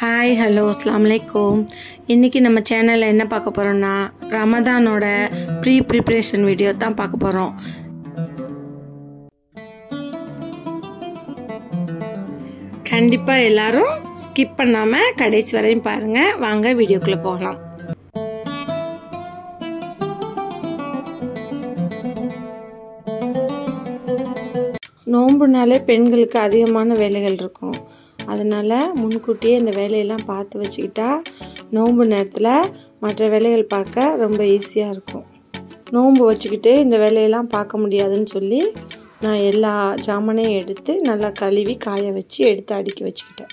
hi hello அஸ்லாம் வலைக்கும் இன்றைக்கி நம்ம சேனலில் என்ன பார்க்க போகிறோம்னா ரமதானோட ப்ரீ ப்ரிப்ரேஷன் வீடியோ தான் பார்க்க போகிறோம் கண்டிப்பாக எல்லாரும் ஸ்கிப் பண்ணாமல் கடைசி வரையும் பாருங்கள் வாங்க வீடியோக்குள்ளே போகலாம் நோன்புனாலே பெண்களுக்கு அதிகமான வேலைகள் இருக்கும் அதனால் முன்கூட்டியே இந்த வேலையெல்லாம் பார்த்து வச்சுக்கிட்டா நோன்பு நேரத்தில் மற்ற வேலைகள் பார்க்க ரொம்ப ஈஸியாக இருக்கும் நோன்பு வச்சுக்கிட்டு இந்த வேலையெல்லாம் பார்க்க முடியாதுன்னு சொல்லி நான் எல்லா ஜாமானையும் எடுத்து நல்லா கழுவி காய வச்சு எடுத்து அடுக்கி வச்சுக்கிட்டேன்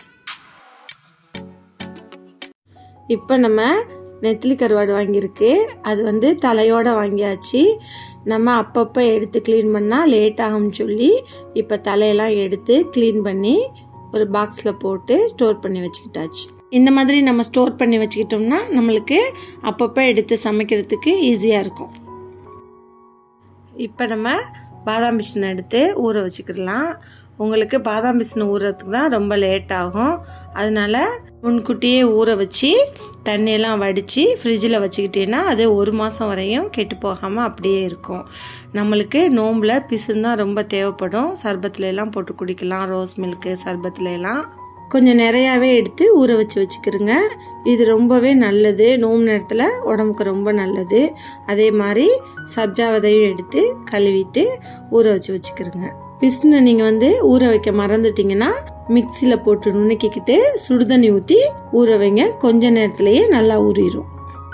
இப்போ நம்ம நெத்திலி கருவாடு வாங்கியிருக்கு அது வந்து தலையோடு வாங்கியாச்சு நம்ம அப்பப்போ எடுத்து க்ளீன் பண்ணால் லேட் ஆகும்னு சொல்லி இப்போ தலையெல்லாம் எடுத்து க்ளீன் பண்ணி ஒரு பாக்ஸில் போட்டு ஸ்டோர் பண்ணி வச்சுக்கிட்டாச்சு இந்த மாதிரி நம்ம ஸ்டோர் பண்ணி வச்சுக்கிட்டோம்னா நம்மளுக்கு அப்பப்போ எடுத்து சமைக்கிறதுக்கு ஈஸியாக இருக்கும் இப்போ நம்ம பாதாம் பிசினை எடுத்து ஊற வச்சுக்கிடலாம் உங்களுக்கு பாதாம் பிசினை ஊறுறதுக்கு தான் ரொம்ப லேட் ஆகும் அதனால முன்கூட்டியே ஊற வச்சு தண்ணியெல்லாம் வடித்து ஃப்ரிட்ஜில் வச்சுக்கிட்டேன்னா அது ஒரு மாதம் வரையும் கெட்டு போகாமல் அப்படியே இருக்கும் நம்மளுக்கு நோம்பில் பிசுன்னு தான் ரொம்ப தேவைப்படும் சர்பத்துல எல்லாம் போட்டு குடிக்கலாம் ரோஸ் மில்க்கு சர்பத்துல எல்லாம் கொஞ்சம் நிறையாவே எடுத்து ஊற வச்சு வச்சுக்கிறோங்க இது ரொம்பவே நல்லது நோம்பு நேரத்தில் உடம்புக்கு ரொம்ப நல்லது அதே மாதிரி சப்ஜா விதையும் எடுத்து கழுவிட்டு ஊற வச்சு வச்சுக்கிறோங்க பிஸ்னு நீங்கள் வந்து ஊற வைக்க மறந்துட்டீங்கன்னா மிக்சியில் போட்டு நுணுக்கிக்கிட்டு சுடுதண்ணி ஊற்றி ஊற வைங்க கொஞ்ச நேரத்திலேயே நல்லா ஊறிடும்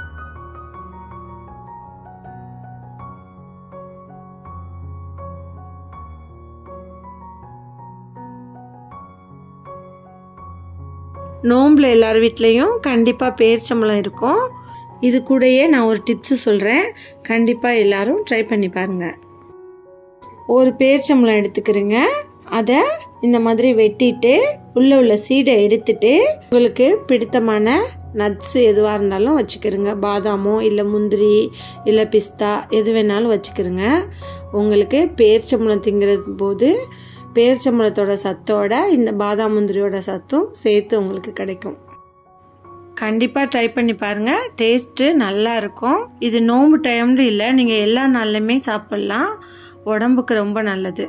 நோம்பில் எல்லார் வீட்லேயும் கண்டிப்பாக பேர்ச்சம்பளம் இருக்கும் இது கூடயே நான் ஒரு டிப்ஸு சொல்கிறேன் கண்டிப்பாக எல்லாரும் ட்ரை பண்ணி பாருங்கள் ஒரு பேர்ச்சம்பளம் எடுத்துக்கிறேங்க அதை இந்த மாதிரி வெட்டிட்டு உள்ளே உள்ள சீடை எடுத்துட்டு உங்களுக்கு பிடித்தமான நட்ஸு எதுவாக இருந்தாலும் வச்சுக்கிறோங்க பாதாமோ இல்லை முந்திரி இல்லை பிஸ்தா எது வேணாலும் வச்சுக்கிறோங்க உங்களுக்கு பேர்ச்சம்பளம் திங்கிறது போது பேரிச்சம்பழத்தோட சத்தோட இந்த பாதாம் முந்திரியோட சத்தும் சேர்த்து உங்களுக்கு கிடைக்கும் கண்டிப்பாக ட்ரை பண்ணி பாருங்கள் டேஸ்ட்டு நல்லா இருக்கும் இது நோம்பு டைம்னு இல்லை நீங்கள் எல்லா நாள்லையுமே சாப்பிட்லாம் உடம்புக்கு ரொம்ப நல்லது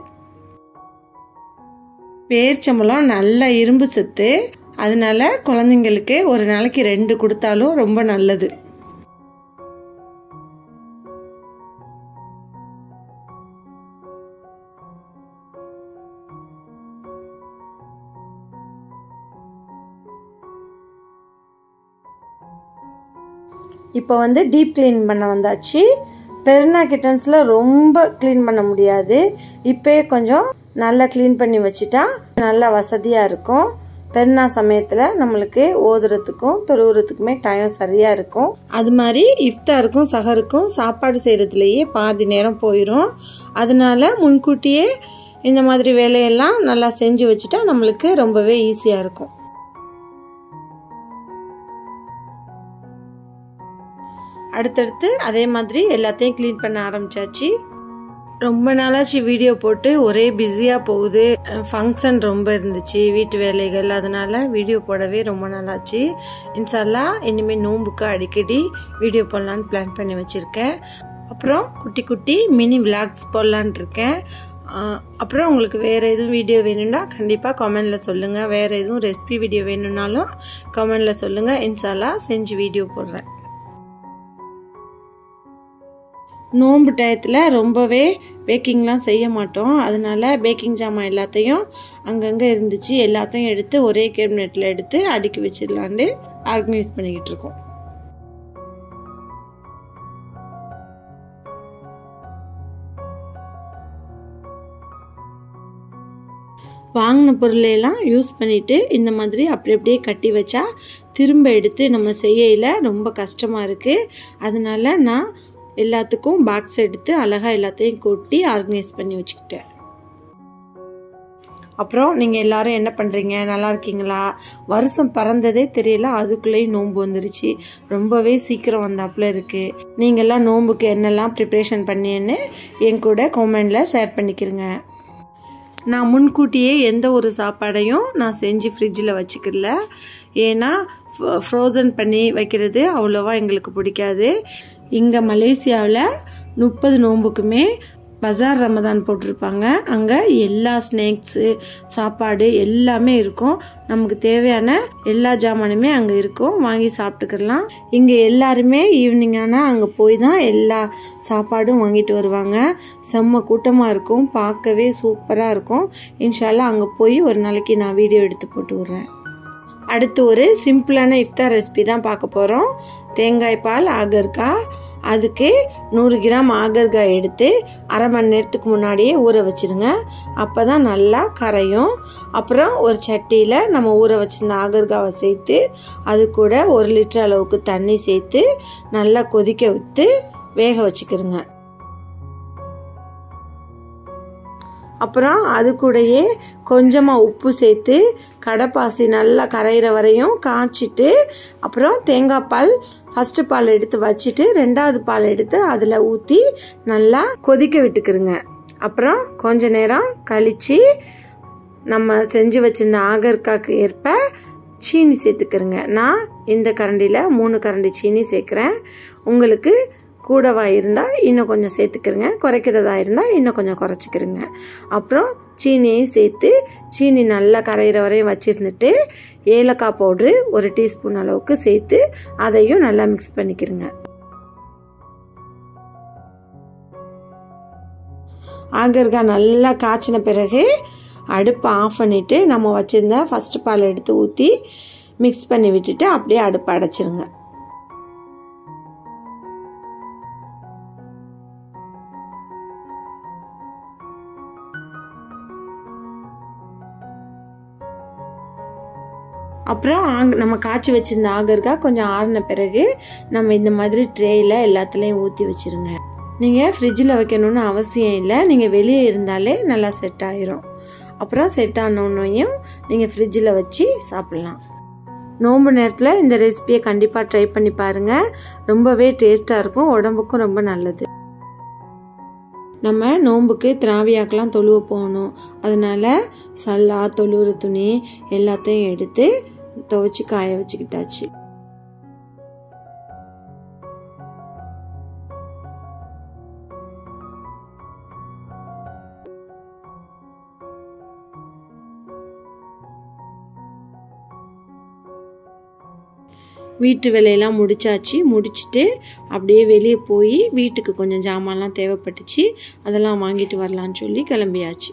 பேரிச்சம்பழம் நல்ல இரும்பு சத்து அதனால குழந்தைங்களுக்கு ஒரு நாளைக்கு ரெண்டு கொடுத்தாலும் ரொம்ப நல்லது இப்போ வந்து டீப் க்ளீன் பண்ண வந்தாச்சு பெருனா கிட்டன்ஸில் ரொம்ப க்ளீன் பண்ண முடியாது இப்போயே கொஞ்சம் நல்லா க்ளீன் பண்ணி வச்சுட்டா நல்லா வசதியாக இருக்கும் பெருனா சமயத்தில் நம்மளுக்கு ஓதுறதுக்கும் தொழுவுறதுக்குமே டைம் சரியாக இருக்கும் அது மாதிரி இஃப்தாருக்கும் சஹருக்கும் சாப்பாடு செய்கிறதுலையே பாதி நேரம் போயிடும் அதனால முன்கூட்டியே இந்த மாதிரி வேலையெல்லாம் நல்லா செஞ்சு வச்சுட்டா நம்மளுக்கு ரொம்பவே ஈஸியாக இருக்கும் அடுத்தடுத்து அதே மாதிரி எல்லாத்தையும் க்ளீன் பண்ண ஆரம்பிச்சாச்சு ரொம்ப நாளாச்சு வீடியோ போட்டு ஒரே பிஸியாக போகுது ஃபங்க்ஷன் ரொம்ப இருந்துச்சு வீட்டு வேலைகள் அதனால வீடியோ போடவே ரொம்ப நாளாச்சு இன்ஷால்லா இனிமேல் நோம்புக்கு அடிக்கடி வீடியோ போடலான்னு பிளான் பண்ணி வச்சுருக்கேன் அப்புறம் குட்டி குட்டி மினி விளாக்ஸ் போடலான் இருக்கேன் அப்புறம் உங்களுக்கு வேறு எதுவும் வீடியோ வேணும்னா கண்டிப்பாக கமெண்டில் சொல்லுங்கள் வேறு எதுவும் ரெசிபி வீடியோ வேணும்னாலும் கமெண்டில் சொல்லுங்கள் இன்ஷால்லா செஞ்சு வீடியோ போடுறேன் நோன்பு டயத்தில் ரொம்பவே பேக்கிங்லாம் செய்ய மாட்டோம் அதனால் பேக்கிங் ஜாமான் எல்லாத்தையும் அங்கங்கே இருந்துச்சு எல்லாத்தையும் எடுத்து ஒரே கேபினெட்டில் எடுத்து அடுக்கி வச்சிடலான்னு ஆர்கனைஸ் பண்ணிக்கிட்டு இருக்கோம் வாங்கின பொருளையெல்லாம் யூஸ் பண்ணிவிட்டு இந்த மாதிரி அப்படி அப்படியே கட்டி வச்சா திரும்ப எடுத்து நம்ம செய்யல ரொம்ப கஷ்டமாக இருக்குது அதனால நான் எல்லாத்துக்கும் பாக்ஸ் எடுத்து அழகாக எல்லாத்தையும் கொட்டி ஆர்கனைஸ் பண்ணி வச்சுக்கிட்டேன் அப்புறம் நீங்கள் எல்லாரும் என்ன பண்ணுறீங்க நல்லா இருக்கீங்களா வருஷம் பறந்ததே தெரியல அதுக்குள்ளேயும் நோன்பு வந்துருச்சு ரொம்பவே சீக்கிரம் வந்தாப்புல இருக்குது நீங்கள்லாம் நோன்புக்கு என்னெல்லாம் ப்ரிப்ரேஷன் பண்ணின்னு என் கூட கமெண்டில் ஷேர் பண்ணிக்கிறேங்க நான் முன்கூட்டியே எந்த ஒரு சாப்பாடையும் நான் செஞ்சு ஃப்ரிட்ஜில் வச்சுக்கல ஏன்னா ஃப்ரோசன் பண்ணி வைக்கிறது அவ்வளோவா எங்களுக்கு பிடிக்காது இங்கே மலேசியாவில் முப்பது நோன்புக்குமே பஜார் ரமதான் போட்டிருப்பாங்க அங்கே எல்லா ஸ்நாக்ஸு சாப்பாடு எல்லாமே இருக்கும் நமக்கு தேவையான எல்லா ஜாமானுமே அங்கே இருக்கும் வாங்கி சாப்பிட்டுக்கலாம் இங்கே எல்லாருமே ஈவினிங் ஆனால் அங்கே போய் தான் எல்லா சாப்பாடும் வாங்கிட்டு வருவாங்க செம்ம கூட்டமாக இருக்கும் பார்க்கவே சூப்பராக இருக்கும் இன்ஷால்லாம் அங்கே போய் ஒரு நாளைக்கு நான் வீடியோ எடுத்து போட்டு விட்றேன் அடுத்து ஒரு சிம்பிளான இஃப்தார் ரெசிபி தான் பார்க்க போகிறோம் தேங்காய் பால் ஆகர்காய் அதுக்கு நூறு கிராம் ஆகர்காய் எடுத்து அரை மணி நேரத்துக்கு முன்னாடியே ஊற வச்சிருங்க அப்போ தான் நல்லா கரையும் அப்புறம் ஒரு சட்டியில் நம்ம ஊற வச்சிருந்த ஆகர்காவை சேர்த்து அது கூட ஒரு லிட்டர் அளவுக்கு தண்ணி சேர்த்து நல்லா கொதிக்க விட்டு வேக வச்சுக்கிறோங்க அப்புறம் அது கூடயே கொஞ்சமாக உப்பு சேர்த்து கடைப்பாசி நல்லா கரையிற வரையும் காய்ச்சிட்டு அப்புறம் தேங்காய் பால் ஃபஸ்ட்டு பால் எடுத்து வச்சுட்டு ரெண்டாவது பால் எடுத்து அதில் ஊற்றி நல்லா கொதிக்க விட்டுக்கிறோங்க அப்புறம் கொஞ்ச நேரம் கழித்து நம்ம செஞ்சு வச்சிருந்த ஆகர்காக்கு ஏற்ப சீனி சேர்த்துக்கிறேங்க நான் இந்த கரண்டியில் மூணு கரண்டி சீனி சேர்க்குறேன் உங்களுக்கு கூடவா இருந்தால் இன்னும் கொஞ்சம் சேர்த்துக்கிறங்க குறைக்கிறதா இருந்தால் இன்னும் கொஞ்சம் குறைச்சிக்கிறங்க அப்புறம் சீனியையும் சேர்த்து சீனி நல்லா கரையிற வரையும் வச்சுருந்துட்டு ஏலக்காய் பவுட்ரு ஒரு டீஸ்பூன் அளவுக்கு சேர்த்து அதையும் நல்லா மிக்ஸ் பண்ணிக்கிறங்க ஆகர்கா நல்லா காய்ச்சின பிறகு அடுப்பை ஆஃப் பண்ணிவிட்டு நம்ம வச்சுருந்த ஃபஸ்ட்டு பால் எடுத்து ஊற்றி மிக்ஸ் பண்ணி விட்டுட்டு அப்படியே அடுப்பை அடைச்சிருங்க அப்புறம் ஆங் நம்ம காய்ச்சி வச்சிருந்த ஆகர்கா கொஞ்சம் ஆறின பிறகு நம்ம இந்த மாதிரி ட்ரேயில் எல்லாத்துலேயும் ஊற்றி வச்சுருங்க நீங்கள் ஃப்ரிட்ஜில் வைக்கணும்னு அவசியம் இல்லை நீங்கள் வெளியே இருந்தாலே நல்லா செட் ஆயிரும் அப்புறம் செட் ஆனோன்னையும் நீங்கள் ஃப்ரிட்ஜில் வச்சு சாப்பிட்லாம் நோம்பு நேரத்தில் இந்த ரெசிபியை கண்டிப்பாக ட்ரை பண்ணி பாருங்கள் ரொம்பவே டேஸ்ட்டாக இருக்கும் உடம்புக்கும் ரொம்ப நல்லது நம்ம நோம்புக்கு திராவியாக்கெலாம் தொழுவ போகணும் அதனால சல்லா தொழுவுற துணி எல்லாத்தையும் எடுத்து துவைச்சி காய வச்சுக்கிட்டாச்சு வீட்டு வேலையெல்லாம் முடிச்சாச்சு முடிச்சுட்டு அப்படியே வெளியே போய் வீட்டுக்கு கொஞ்சம் ஜாமான்லாம் தேவைப்பட்டுச்சு அதெல்லாம் வாங்கிட்டு வரலான்னு சொல்லி கிளம்பியாச்சு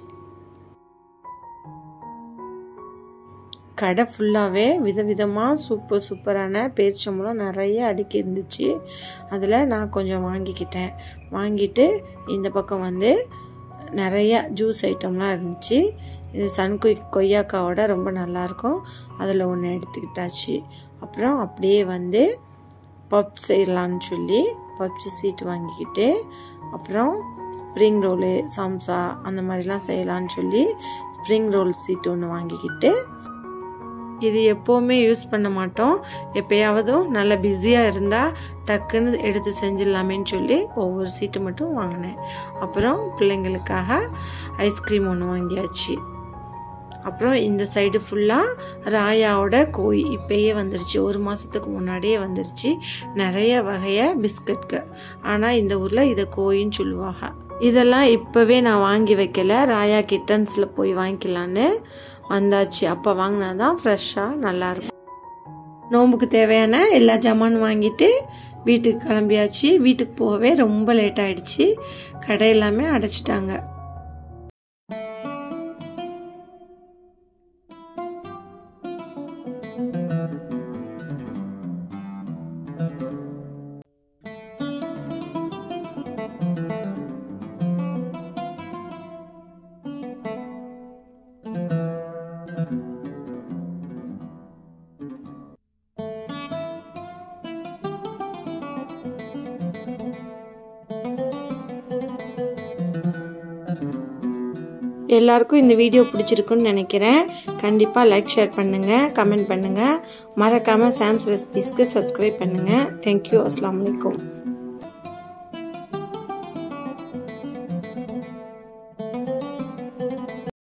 கடை ஃபுல்லாகவே விதவிதமாக சூப்பர் சூப்பரான பேரிச்சம்பழம் நிறைய அடுக்கி இருந்துச்சு அதில் நான் கொஞ்சம் வாங்கிக்கிட்டேன் வாங்கிட்டு இந்த பக்கம் வந்து நிறைய ஜூஸ் ஐட்டம்லாம் இருந்துச்சு இது சன்கொய் கொய்யாக்காவோட ரொம்ப நல்லாயிருக்கும் அதில் ஒன்று எடுத்துக்கிட்டாச்சு அப்புறம் அப்படியே வந்து பப் செய்யலான்னு சொல்லி பப்ஸ் சீட் வாங்கிக்கிட்டு அப்புறம் ஸ்ப்ரிங் ரோலு சம்சா அந்த மாதிரிலாம் செய்யலான்னு சொல்லி ஸ்ப்ரிங் ரோல் சீட் ஒன்று வாங்கிக்கிட்டு இது எப்போவுமே யூஸ் பண்ண மாட்டோம் எப்பயாவதும் நல்லா பிஸியாக இருந்தால் டக்குன்னு எடுத்து செஞ்சிடலாமேன்னு சொல்லி ஒவ்வொரு சீட்டு மட்டும் வாங்கினேன் அப்புறம் பிள்ளைங்களுக்காக ஐஸ்கிரீம் ஒன்று வாங்கியாச்சு அப்புறம் இந்த சைடு ஃபுல்லாக ராயாவோட கோய் இப்பயே வந்துருச்சு ஒரு மாதத்துக்கு முன்னாடியே வந்துருச்சு நிறைய வகைய பிஸ்கட்க்கு ஆனால் இந்த ஊரில் இதை கோயின்னு சொல்லுவாங்க இதெல்லாம் இப்போவே நான் வாங்கி வைக்கல ராயா கிட்டன்ஸில் போய் வாங்கிக்கலான்னு வந்தாச்சு அப்போ வாங்கினா தான் ஃப்ரெஷ்ஷாக நல்லாயிருக்கும் நோம்புக்கு தேவையான எல்லா ஜாமானும் வாங்கிட்டு வீட்டுக்கு கிளம்பியாச்சு வீட்டுக்கு போகவே ரொம்ப லேட் ஆயிடுச்சு கடை எல்லாமே அடைச்சிட்டாங்க எல்லாருக்கும் இந்த வீடியோ பிடிச்சிருக்குன்னு நினைக்கிறேன் கண்டிப்பாக லைக் ஷேர் பண்ணுங்கள் கமெண்ட் பண்ணுங்கள் மறக்காமல் சாம்ஸ் ரெசிபீஸ்க்கு சப்ஸ்கிரைப் பண்ணுங்கள் தேங்க்யூ அஸ்லாம் வலைக்கம்